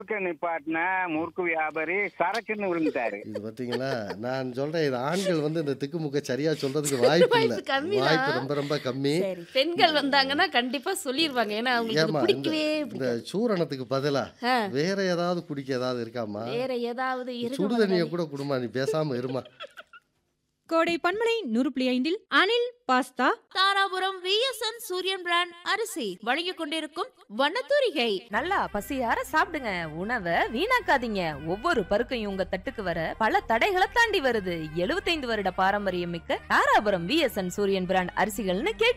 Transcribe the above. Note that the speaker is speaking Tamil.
முறுக்க நிப்பாட்டின முறுக்கு வியாபாரி சரக்குன்னு விழுந்துட்டாரு இது பாத்தீங்களா நான் சொல்றேன் இது ஆண்கள் வந்து இந்த திக்குமுக்க சரியா சொல்றதுக்கு வாய்ப்பு இல்ல வாய்ப்பு கம்மிதான். வாய்ப்பு ரொம்ப ரொம்ப கம்மி சரி பெண்கள் வந்தாங்கன்னா கண்டிப்பா சொல்லிருவாங்க ஏன்னா அவங்களுக்கு இது ஏமா இந்த பிடிக்கவே இந்த பிடிக்காது. சூரணத்துக்கு பதிலா ஆ, வேற ஏதாவது குடிக்க ஏதாவது இருக்காமா வேற ஏதாவது இருக்கு சுடு தண்ணிய கூட குடுமா நீ பேசாம இருமா கோடை பன்மலை நூறு புள்ளி ஐந்தில் அனில் பாஸ்தா தாராபுரம் விஎஸ்என் சூரியன் பிராண்ட் அரிசி வழங்கிக் கொண்டிருக்கும் வண்ணத்தூரிகை நல்லா பசியார சாப்பிடுங்க உணவை வீணாக்காதீங்க ஒவ்வொரு பருக்கையும் உங்க தட்டுக்கு வர பல தடைகளை தாண்டி வருது 75 வருட பாரம்பரியம் மிக்க தாராபுரம் விஎஸ்என் சூரியன் பிராண்ட் அரிசிகள்னு கேட்டு